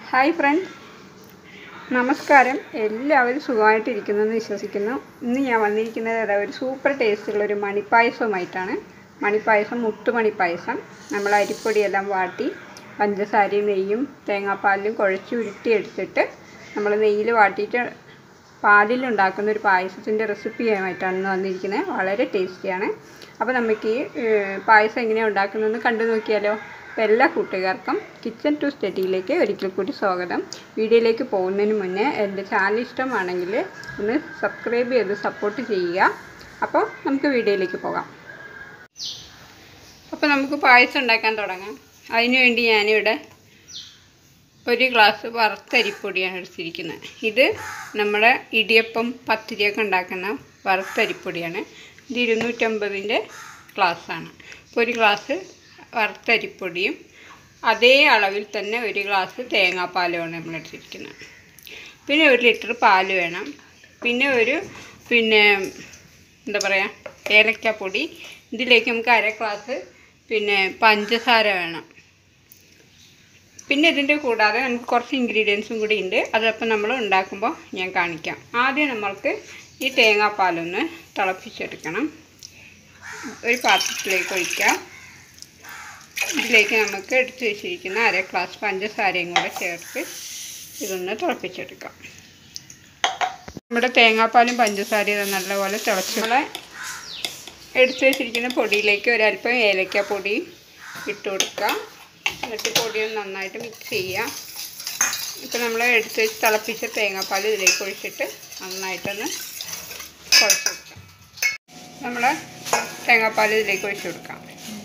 hi front നമസ്കാരം എല്ലാവരും സുഖമായിട്ടിരിക്കുന്നെന്ന് വിശ്വസിക്കുന്നു ഇന്ന് ഞാൻ വന്നിരിക്കുന്നത് അതാ ഒരു സൂപ്പർ ടേസ്റ്റുള്ള ഒരു മണിപ്പായസവുമായിട്ടാണ് മണിപ്പായസം മുട്ടുമണിപ്പായസം നമ്മൾ അരിപ്പൊടിയെല്ലാം വാട്ടി പഞ്ചസാരയും നെയ്യും തേങ്ങാപ്പാലിലും കുഴച്ച് ഉരുട്ടിയെടുത്തിട്ട് നമ്മൾ നെയ്യിൽ വാട്ടിയിട്ട് പാലിലുണ്ടാക്കുന്ന ഒരു പായസത്തിൻ്റെ റെസിപ്പിയുമായിട്ടാണ് ഇന്ന് വന്നിരിക്കുന്നത് വളരെ ടേസ്റ്റിയാണ് അപ്പോൾ നമുക്ക് ഈ ഏഹ്, പായസം എങ്ങനെയാണ് ഉണ്ടാക്കുന്നതെന്ന് കണ്ടു നോക്കിയാലോ അപ്പോൾ എല്ലാ കൂട്ടുകാർക്കും കിച്ചൺ ടു സ്റ്റഡിയിലേക്ക് ഒരിക്കൽ കൂടി സ്വാഗതം വീഡിയോയിലേക്ക് പോകുന്നതിന് മുന്നേ എൻ്റെ ചാനൽ ഇഷ്ടമാണെങ്കിൽ ഒന്ന് സബ്സ്ക്രൈബ് ചെയ്ത് സപ്പോർട്ട് ചെയ്യുക അപ്പോൾ നമുക്ക് വീഡിയോയിലേക്ക് പോകാം അപ്പോൾ നമുക്ക് പായസം ഉണ്ടാക്കാൻ തുടങ്ങാം അതിനു വേണ്ടി ഞാനിവിടെ ഒരു ഗ്ലാസ് വറുത്തരിപ്പൊടിയാണ് എടുത്തിരിക്കുന്നത് ഇത് നമ്മുടെ ഇടിയപ്പം പത്തിരിയൊക്കെ ഉണ്ടാക്കുന്ന വറുത്തരിപ്പൊടിയാണ് ഇത് ഇരുന്നൂറ്റമ്പതിൻ്റെ ഗ്ലാസ്സാണ് അപ്പോൾ ഒരു ഗ്ലാസ് വറുത്തരിപ്പൊടിയും അതേ അളവിൽ തന്നെ ഒരു ഗ്ലാസ് തേങ്ങാപ്പാലുമാണ് നമ്മൾ എടുത്തിരിക്കുന്നത് പിന്നെ ഒരു ലിറ്റർ പാല് വേണം പിന്നെ ഒരു പിന്നെ എന്താ പറയുക ഏലക്കാപ്പൊടി ഇതിലേക്ക് നമുക്ക് അര ഗ്ലാസ് പിന്നെ പഞ്ചസാര വേണം പിന്നെ ഇതിൻ്റെ കൂടാതെ നമുക്ക് കുറച്ച് ഇൻഗ്രീഡിയൻസും കൂടി ഉണ്ട് അതപ്പം നമ്മൾ ഉണ്ടാക്കുമ്പോൾ ഞാൻ കാണിക്കാം ആദ്യം നമ്മൾക്ക് ഈ തേങ്ങാപ്പാലൊന്ന് തിളപ്പിച്ചെടുക്കണം ഒരു പാത്രത്തിലേക്ക് ഒഴിക്കാം ഇതിലേക്ക് നമുക്ക് എടുത്ത് വെച്ചിരിക്കുന്ന അര ഗ്ലാസ് പഞ്ചസാരയും കൂടെ ചേർത്ത് ഇതൊന്ന് തിളപ്പിച്ചെടുക്കാം നമ്മുടെ തേങ്ങാപ്പാലും പഞ്ചസാരയും ഇത് നല്ലപോലെ തിളച്ച് നമ്മളെ എടുത്ത് വെച്ചിരിക്കുന്ന പൊടിയിലേക്ക് ഒരല്പം ഏലക്കാപ്പൊടി ഇട്ട് കൊടുക്കുക എന്നിട്ട് പൊടിയൊന്ന് നന്നായിട്ട് മിക്സ് ചെയ്യുക ഇപ്പം നമ്മൾ എടുത്ത് വെച്ച് തിളപ്പിച്ച തേങ്ങാപ്പാൽ ഇതിലേക്ക് ഒഴിച്ചിട്ട് നന്നായിട്ടൊന്ന് കുഴച്ച് കൊടുക്കാം നമ്മൾ തേങ്ങാപ്പാൽ ഇതിലേക്ക് ഒഴിച്ച് കൊടുക്കാം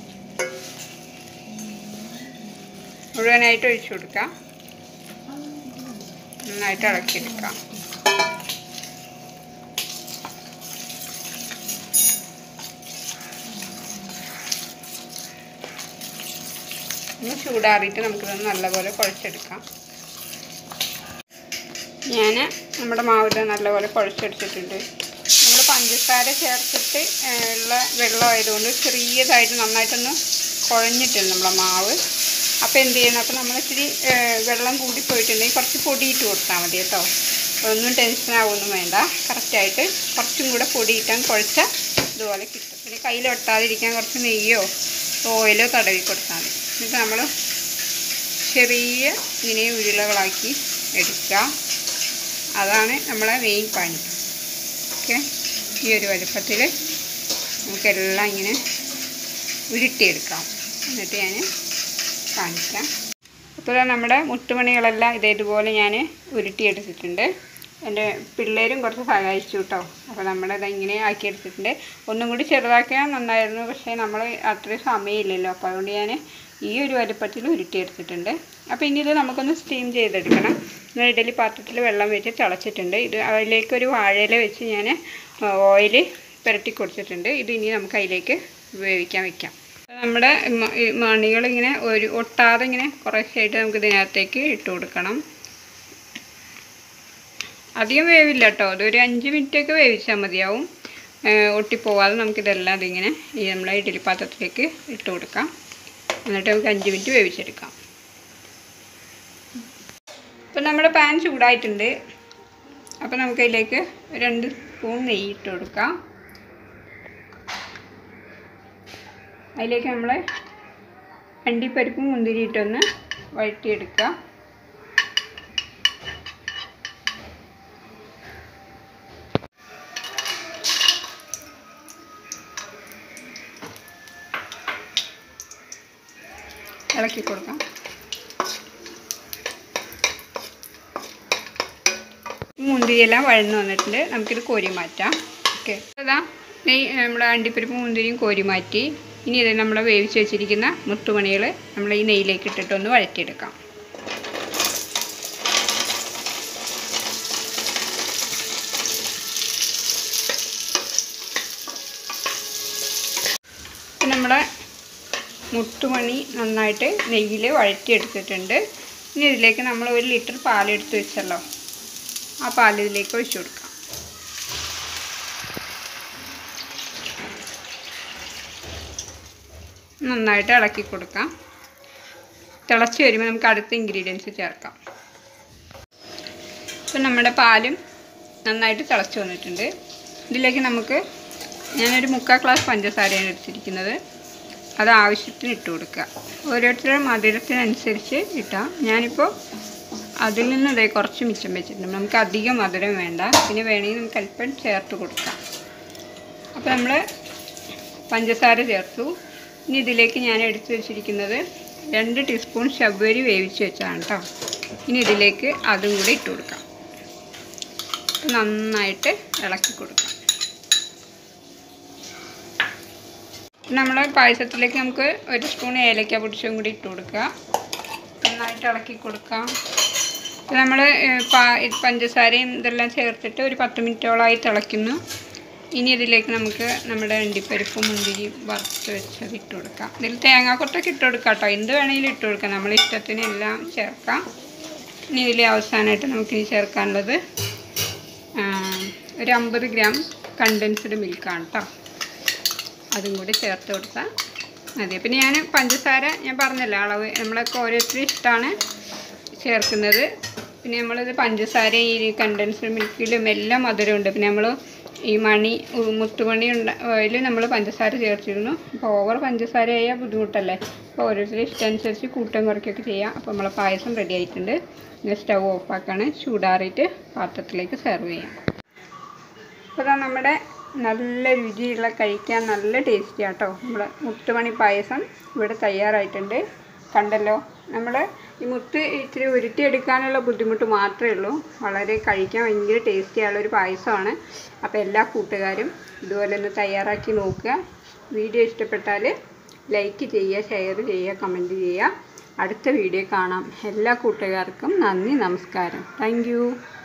മുഴുവനായിട്ട് ഒഴിച്ച് കൊടുക്കാം നന്നായിട്ട് ഇളക്കിയെടുക്കാം ഇനി ചൂടാറിയിട്ട് നമുക്കിതൊന്ന് നല്ലപോലെ കുഴച്ചെടുക്കാം ഞാൻ നമ്മുടെ മാവിൽ നല്ലപോലെ കുഴച്ചെടുത്തിട്ടുണ്ട് നമ്മൾ പഞ്ചസാര ചേർത്തിട്ട് ഏഹ്, ഉള്ള വെള്ളം ആയതുകൊണ്ട് ചെറിയതായിട്ട് നന്നായിട്ടൊന്ന് കുഴഞ്ഞിട്ടുണ്ട് നമ്മളെ മാവ് അപ്പോൾ എന്ത് ചെയ്യണം അപ്പോൾ നമ്മൾ ഇച്ചിരി ഏഹ്, വെള്ളം കൂടി പോയിട്ടുണ്ടെങ്കിൽ കുറച്ച് പൊടിയിട്ട് കൊടുത്താൽ മതി കേട്ടോ ഒന്നും ടെൻഷൻ ആവുമൊന്നും വേണ്ട കറക്റ്റായിട്ട് കുറച്ചും കൂടെ പൊടിയിട്ടാൻ കുഴച്ചാൽ ഇതുപോലെ കിട്ടും പിന്നെ കയ്യിൽ ഒട്ടാതിരിക്കാൻ കുറച്ച് നെയ്യോ ഓയിലോ തടവി കൊടുത്താൽ മതി എന്നിട്ട് നമ്മൾ ചെറിയ ഇങ്ങനെ ഉരുളകളാക്കി എടുക്കുക അതാണ് നമ്മളെ മെയിൻ പണി ഓക്കെ ഈ ഒരു വലുപ്പത്തിൽ നമുക്കെല്ലാം ഇങ്ങനെ ഉരുട്ടിയെടുക്കാം എന്നിട്ട് ഞാൻ കാണിക്കാം അപ്പോൾ ദാ നമ്മുടെ മുട്ടുമണികളെല്ലാം ഇതേ ഇതുപോലെ ഞാൻ ഉരുട്ടിയെടുത്തിട്ടുണ്ട് എൻ്റെ പിള്ളേരും കുറച്ച് സഹായിച്ചു കേട്ടോ അപ്പോൾ നമ്മളിത് ഇങ്ങനെ ആക്കിയെടുത്തിട്ടുണ്ട് ഒന്നും കൂടി ചെറുതാക്കിയാൽ നന്നായിരുന്നു പക്ഷേ നമ്മൾ അത്രയും സമയമില്ലല്ലോ അപ്പോൾ അതുകൊണ്ട് ഞാൻ ഈ ഒരു വലുപ്പത്തിൽ ഉരുട്ടിയെടുത്തിട്ടുണ്ട് അപ്പോൾ ഇനി ഇത് നമുക്കൊന്ന് സ്റ്റീം ചെയ്തെടുക്കണം ഞാൻ ഇഡലി പാത്രത്തിൽ വെള്ളം വെച്ച് തിളച്ചിട്ടുണ്ട് ഇത് അതിലേക്ക് ഒരു വാഴയില വെച്ച് ഞാൻ ഓയിൽ പുരട്ടി കൊടുത്തിട്ടുണ്ട് ഇത് ഇനി നമുക്ക് അതിലേക്ക് വേവിക്കാൻ വെക്കാം നമ്മുടെ മ- ഈ മണികളിങ്ങനെ ഒരു ഒട്ടാതെ ഇങ്ങനെ കുറേശ്ശായിട്ട് നമുക്ക് ഇതിനകത്തേക്ക് ഇട്ട് കൊടുക്കണം അധികം വേവില്ല കേട്ടോ അതൊരു അഞ്ച് മിനിറ്റൊക്കെ വേവിച്ചാൽ മതിയാവും ഏഹ് ഒട്ടിപ്പോവാതെ നമുക്കിതെല്ലാം അതിങ്ങനെ ഈ നമ്മളെ ഇഡ്ഡലി പാത്രത്തിലേക്ക് ഇട്ട് കൊടുക്കാം എന്നിട്ട് നമുക്ക് അഞ്ച് മിനിറ്റ് വേവിച്ചെടുക്കാം ഇപ്പം നമ്മുടെ പാൻ ചൂടായിട്ടുണ്ട് അപ്പോൾ നമുക്കതിലേക്ക് രണ്ട് സ്പൂൺ നെയ്യ് ഇട്ട് കൊടുക്കാം അതിലേക്ക് നമ്മൾ അണ്ടിപ്പരിപ്പും മുന്തിരി ഇട്ടൊന്ന് വഴറ്റിയെടുക്കുക ഇളക്കി കൊടുക്കാം മുന്തിരിയെല്ലാം വഴന്ന് വന്നിട്ടുണ്ട് നമുക്കിത് കോരി മാറ്റാം ഓക്കെ അതാ നെയ് നമ്മുടെ അണ്ടിപ്പരിപ്പ് മുന്തിരിയും കോരി മാറ്റി ഇനി ഇത് നമ്മൾ വേവിച്ച് വെച്ചിരിക്കുന്ന മുത്തുമണികൾ നമ്മൾ ഈ നെയ്യിലേക്ക് ഇട്ടിട്ടൊന്ന് വഴറ്റിയെടുക്കാം ഇപ്പം നമ്മുടെ മുട്ടുമണി നന്നായിട്ട് നെയ്യിൽ വഴറ്റിയെടുത്തിട്ടുണ്ട് ഇനി ഇതിലേക്ക് നമ്മൾ ഒരു ലിറ്റർ പാലെടുത്ത് വെച്ചല്ലോ ആ പാൽ ഇതിലേക്ക് ഒഴിച്ചു കൊടുക്കാം നന്നായിട്ട് ഇളക്കി കൊടുക്കാം തിളച്ച് വരുമ്പോൾ നമുക്ക് അടുത്ത ഇൻഗ്രീഡിയൻസ് ചേർക്കാം ഇപ്പം നമ്മുടെ പാലും നന്നായിട്ട് തിളച്ച് വന്നിട്ടുണ്ട് ഇതിലേക്ക് നമുക്ക് ഞാനൊരു മുക്കാൽ ഗ്ലാസ് പഞ്ചസാരയാണ് എടുത്തിരിക്കുന്നത് അത് ആവശ്യത്തിന് ഇട്ട് കൊടുക്കുക ഓരോരുത്തരുടെ മധുരത്തിനനുസരിച്ച് ഇട്ടാം ഞാനിപ്പോൾ അതിൽ നിന്ന് ഇതേ കുറച്ച് മിച്ചം വെച്ചിട്ടുണ്ട് നമുക്ക് അധികം മധുരം വേണ്ട പിന്നെ വേണമെങ്കിൽ നമുക്ക് അല്പം ചേർത്ത് കൊടുക്കാം അപ്പോൾ നമ്മൾ പഞ്ചസാര ചേർത്തു ഇനി ഇതിലേക്ക് ഞാൻ എടുത്തു വെച്ചിരിക്കുന്നത് രണ്ട് ടീസ്പൂൺ ശവ്വരി വേവിച്ച് വെച്ചതാണ് കേട്ടോ ഇനി ഇതിലേക്ക് അതും കൂടി ഇട്ട് കൊടുക്കാം നന്നായിട്ട് ഇളക്കി കൊടുക്കാം നമ്മൾ പായസത്തിലേക്ക് നമുക്ക് ഒരു സ്പൂൺ ഏലക്ക പൊടിച്ചും കൂടി ഇട്ട് കൊടുക്കുക നന്നായിട്ട് ഇളക്കി കൊടുക്കാം നമ്മൾ പഞ്ചസാരയും ഇതെല്ലാം ചേർത്തിട്ട് ഒരു പത്ത് മിനിറ്റോളമായി തിളയ്ക്കുന്നു ഇനി ഇതിലേക്ക് നമുക്ക് നമ്മുടെ അണ്ടിപ്പരിപ്പ് മുന്തിരി വറുത്ത് വെച്ചത് ഇട്ട് കൊടുക്കാം ഇതിൽ തേങ്ങാക്കൊത്തൊക്കെ ഇട്ട് കൊടുക്കാം കേട്ടോ എന്ത് വേണമെങ്കിലും ഇട്ട് കൊടുക്കാം നമ്മൾ ഇഷ്ടത്തിന് എല്ലാം ചേർക്കാം ഇനി ഇതിൽ അവസാനമായിട്ട് നമുക്കിനി ചേർക്കാനുള്ളത് ആ, ഒരു അമ്പത് ഗ്രാം കണ്ടൻസ്ഡ് മിൽക്കാണ് കേട്ടോ അതും കൂടി ചേർത്ത് കൊടുത്താൽ മതി പിന്നെ ഞാൻ പഞ്ചസാര ഞാൻ പറഞ്ഞല്ലോ അളവ് നമ്മളൊക്കെ ഓരോരുത്തരും ഇഷ്ടമാണ് ചേർക്കുന്നത് പിന്നെ നമ്മളിത് പഞ്ചസാര ഈ കണ്ടൻസ്ഡ് മിൽക്കിലും എല്ലാം മധുരമുണ്ട് പിന്നെ നമ്മൾ ഈ മണി ഉ- മുത്തുമണി ഉണ്ട അതിൽ നമ്മൾ പഞ്ചസാര ചേർത്തിരുന്നു അപ്പോൾ ഓവർ പഞ്ചസാര ആയാൽ ബുദ്ധിമുട്ടല്ലേ അപ്പോൾ ഓരോരുത്തരുടെ ഇഷ്ടം അനുസരിച്ച് കൂട്ടം കുറയ്ക്കൊക്കെ ചെയ്യാം അപ്പോൾ നമ്മളെ പായസം റെഡി ആയിട്ടുണ്ട് ഇനി സ്റ്റവ് ഓഫാക്കാണ് ചൂടാറിയിട്ട് പാത്രത്തിലേക്ക് സെർവ് ചെയ്യാം അപ്പോൾ ഇതാ നമ്മുടെ നല്ല രുചിയുള്ള കഴിക്കാൻ നല്ല ടേസ്റ്റി ആട്ടോ നമ്മുടെ മുത്തുമണി പായസം ഇവിടെ തയ്യാറായിട്ടുണ്ട് കണ്ടല്ലോ നമ്മൾ ഈ മുത്ത് ഇച്ചിരി ഉരുട്ടിയെടുക്കാനുള്ള ബുദ്ധിമുട്ട് മാത്രമേ ഉള്ളൂ വളരെ കഴിക്കാൻ ഭയങ്കര ടേസ്റ്റി ആയുള്ള ഒരു പായസമാണ് അപ്പോൾ എല്ലാ കൂട്ടുകാരും ഇതുപോലെ ഒന്ന് തയ്യാറാക്കി നോക്കുക വീഡിയോ ഇഷ്ടപ്പെട്ടാൽ ലൈക്ക് ചെയ്യുക ഷെയർ ചെയ്യുക കമൻറ്റ് ചെയ്യുക അടുത്ത വീഡിയോ കാണാം എല്ലാ കൂട്ടുകാർക്കും നന്ദി നമസ്കാരം താങ്ക്